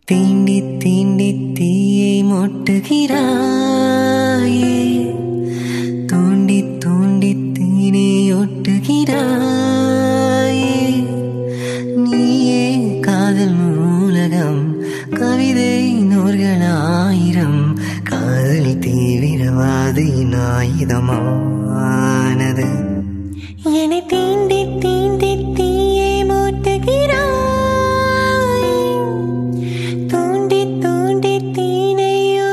தீண்டி தீண்டி தீயை மொட்டுகிறாயே தூண்டி தூண்டி தீனை ஒட்டுகிறாயே நீயே காதல் நூலகம் கவிதை நூல்களாயிரம் காதல் தீவிரவாதியின் ஆயுதமானது என்னை தீண்டி தீண்டி தீயை மூட்டுகிறாய் தூண்டி தூண்டி தீனை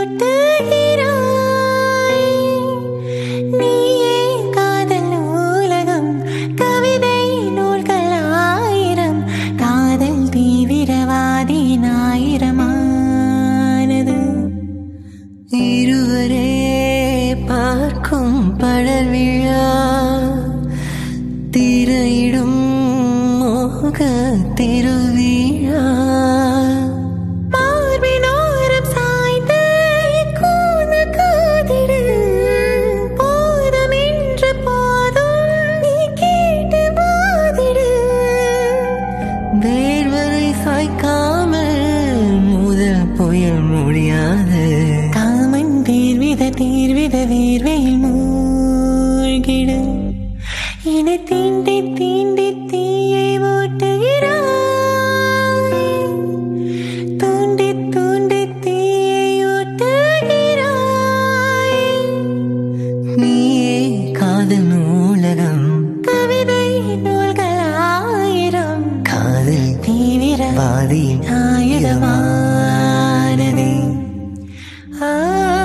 ஊட்டுகிறாய் நீயே காதல் நூலகம் கவிதை நூல்கள் ஆயிரம் காதல் தீவிரவாதியின் ஆயிரமானது இருவரே பார்க்கும் படர் விழா திரையிடும் மோக திருவிழா மார்பினோரம் சாய்ந்து கூன காதிடு போதும் என்று போதும் நீ கேட்டு வாதிடு வேர்வரை சாய்க்காமல் முதல் புயல் முடியாது காமன் தீர்வித தீர்வித வேர்வையில் மூழ்கிடு இனி தீண்டி தீண்டி தீயை ஓட்டுகிறாய் தூண்டி தூண்டி தீயை ஓட்டுகிறாய் நீயே காதல் நூலகம் கவிதை நூல்கள் ஆயிரம் காதல் தீவிர வாதியின் ஆயுதமானது ஆ